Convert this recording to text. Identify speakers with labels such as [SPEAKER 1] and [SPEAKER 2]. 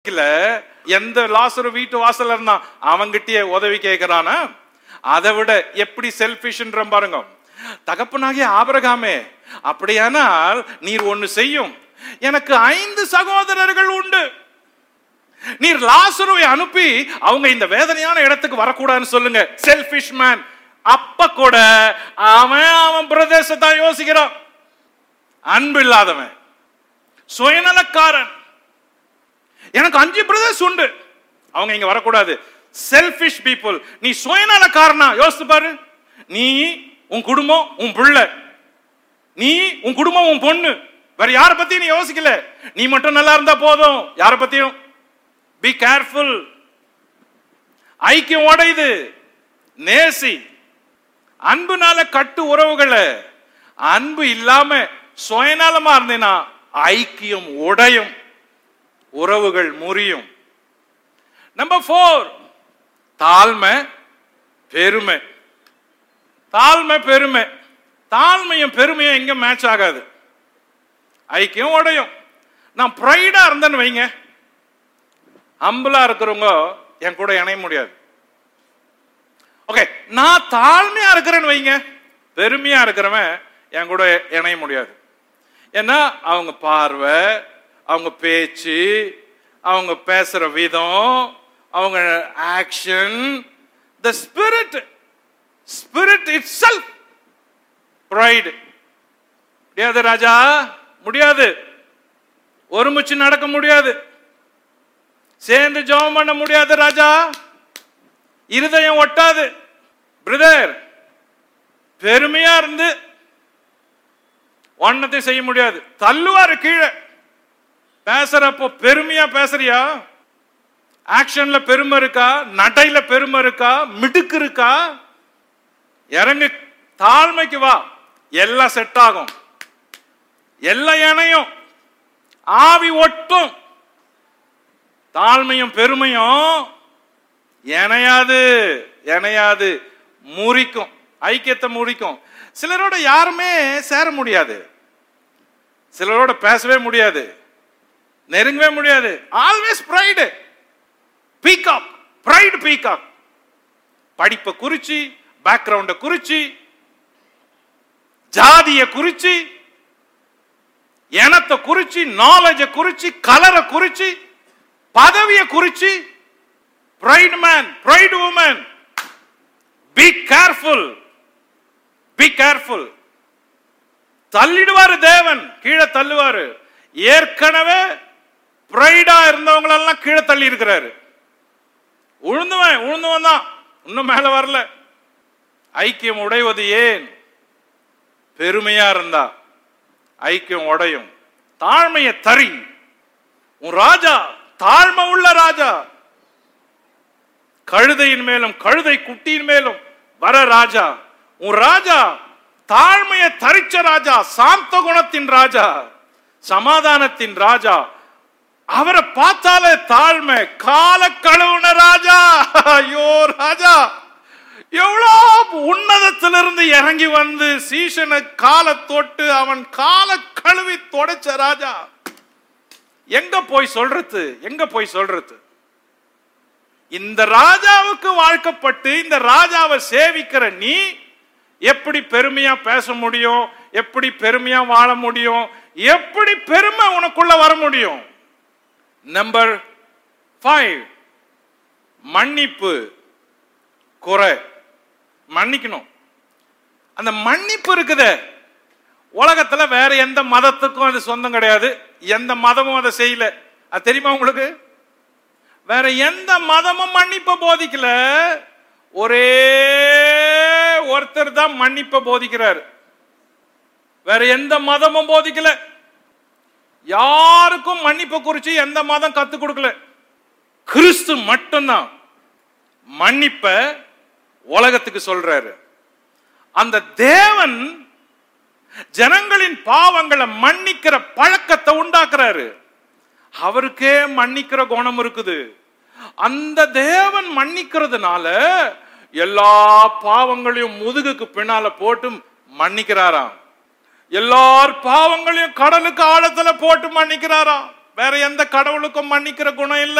[SPEAKER 1] இல்ல எந்த லாசரு வீட்டு வாசல்ல இருந்தான் அவங்கிட்டயே உதவி கேட்கிறானா அதை விட எப்படி செல்பிஷ்ன்ற பாருங்க தகப்பனாகிய ஆபரகாமே அப்படியானால் நீர் ஒண்ணு செய்யும் எனக்கு ஐந்து சகோதரர்கள் உண்டு நீர் லாசருவை அனுப்பி அவங்க இந்த வேதனையான இடத்துக்கு வரக்கூடாதுன்னு சொல்லுங்க செல்பிஷ் மேன் அப்ப கூட அவன் அவன் பிரதேசத்தான் யோசிக்கிறான் அன்பு இல்லாதவன் சுயநலக்காரன் எனக்கு அஞ்சு பிரதர்ஸ் உண்டு அவங்க இங்க வரக்கூடாது செல்பிஷ் பீப்புள் நீ சுயநலக்காரனா யோசித்து பாரு நீ உன் குடும்பம் உன் பிள்ளை நீ உன் குடும்பம் உன் பொண்ணு வேற யார பத்தியும் நீ யோசிக்கல நீ மட்டும் நல்லா இருந்தா போதும் யார பத்தியும் பி கேர்ஃபுல் ஐக்கியம் உடையுது நேசி அன்புனால கட்டு உறவுகளை அன்பு இல்லாம சுயநலமா இருந்தேனா ஐக்கியம் உடையும் உறவுகள் முறியும் நம்பர் ஃபோர் தாழ்மை பெருமை தாழ்மை பெருமை தாழ்மையும் பெருமையும் எங்க மேட்ச் ஆகாது ஐக்கியம் உடையும் நான் ப்ரைடா இருந்தேன்னு வைங்க அம்பலா இருக்கிறவங்க என் கூட இணைய முடியாது ஓகே நான் தாழ்மையா இருக்கிறேன்னு வைங்க பெருமையா இருக்கிறவன் என் கூட இணைய முடியாது ஏன்னா அவங்க பார்வை அவங்க பேச்சு அவங்க பேசுற விதம் அவங்க action the spirit spirit itself pride முடியாது ராஜா முடியாது ஒருமிச்சு நடக்க முடியாது சேர்ந்து ஜெபம் பண்ண முடியாது ராஜா இருதயம் ஒட்டாது பிரதர் பெருமையா இருந்து ஒன்னத்தை செய்ய முடியாது தள்ளுவாரு கீழே பேசுறப்போ பெருமையா பேசுறியா ஆக்ஷன்ல பெருமை இருக்கா நடையில பெருமை இருக்கா மிடுக்கு இருக்கா இறங்கு தாழ்மைக்கு வா எல்லாம் செட் ஆகும் எல்லாம் இணையும் ஆவி ஒட்டும் தாழ்மையும் பெருமையும் இணையாது இணையாது முறிக்கும் ஐக்கியத்தை முறிக்கும் சிலரோட யாருமே சேர முடியாது சிலரோட பேசவே முடியாது நெருங்கவே முடியாது always pride peacock pride peacock படிப்பை குறிச்சு பேக்ரவுண்ட குறிச்சு ஜாதிய குறிச்சு இனத்தை குறிச்சு நாலேஜ குறிச்சு கலரை குறிச்சு பதவியை குறிச்சு pride man pride woman be careful be careful தள்ளிடுவாரு தேவன் கீழே தள்ளுவாரு ஏற்கனவே ப்ரைடா இருந்தவங்களெல்லாம் கீழே தள்ளி இருக்கிறாரு உழுந்துவன் உழுந்துவன் தான் இன்னும் மேல வரல ஐக்கியம் உடைவது ஏன் பெருமையா இருந்தா ஐக்கியம் உடையும் தாழ்மையை தறி உன் ராஜா தாழ்மை உள்ள ராஜா கழுதையின் மேலும் கழுதை குட்டியின் மேலும் வர ராஜா உன் ராஜா தாழ்மையை தரிச்ச ராஜா சாந்த குணத்தின் ராஜா சமாதானத்தின் ராஜா அவரை பார்த்தாலே தாழ்மை கால கழுவுன ராஜா ஐயோ ராஜா எவ்வளோ உன்னதத்திலிருந்து இறங்கி வந்து சீசனை காலை தொட்டு அவன் கால கழுவி தொடச்ச ராஜா எங்க போய் சொல்றது எங்க போய் சொல்றது இந்த ராஜாவுக்கு வாழ்க்கப்பட்டு இந்த ராஜாவை சேவிக்கிற நீ எப்படி பெருமையா பேச முடியும் எப்படி பெருமையா வாழ முடியும் எப்படி பெருமை உனக்குள்ள வர முடியும் நம்பர் ஃபைவ் மன்னிப்பு குறை மன்னிக்கணும் அந்த மன்னிப்பு இருக்குதே உலகத்துல வேற எந்த மதத்துக்கும் அது சொந்தம் கிடையாது எந்த மதமும் அதை செய்யல அது தெரியுமா உங்களுக்கு வேற எந்த மதமும் மன்னிப்ப போதிக்கல ஒரே ஒருத்தர் தான் மன்னிப்ப போதிக்கிறார் வேற எந்த மதமும் போதிக்கல யாருக்கும் மன்னிப்பை குறிச்சு எந்த மதம் கத்து கொடுக்கல கிறிஸ்து மட்டும்தான் மன்னிப்ப உலகத்துக்கு சொல்றாரு அந்த தேவன் ஜனங்களின் பாவங்களை மன்னிக்கிற பழக்கத்தை உண்டாக்குறாரு அவருக்கே மன்னிக்கிற குணம் இருக்குது அந்த தேவன் மன்னிக்கிறதுனால எல்லா பாவங்களையும் முதுகுக்கு பின்னால போட்டு மன்னிக்கிறாராம் எல்லார் பாவங்களையும் கடலுக்கு ஆழத்துல போட்டு மன்னிக்கிறாராம் வேற எந்த கடவுளுக்கும் மன்னிக்கிற குணம் இல்ல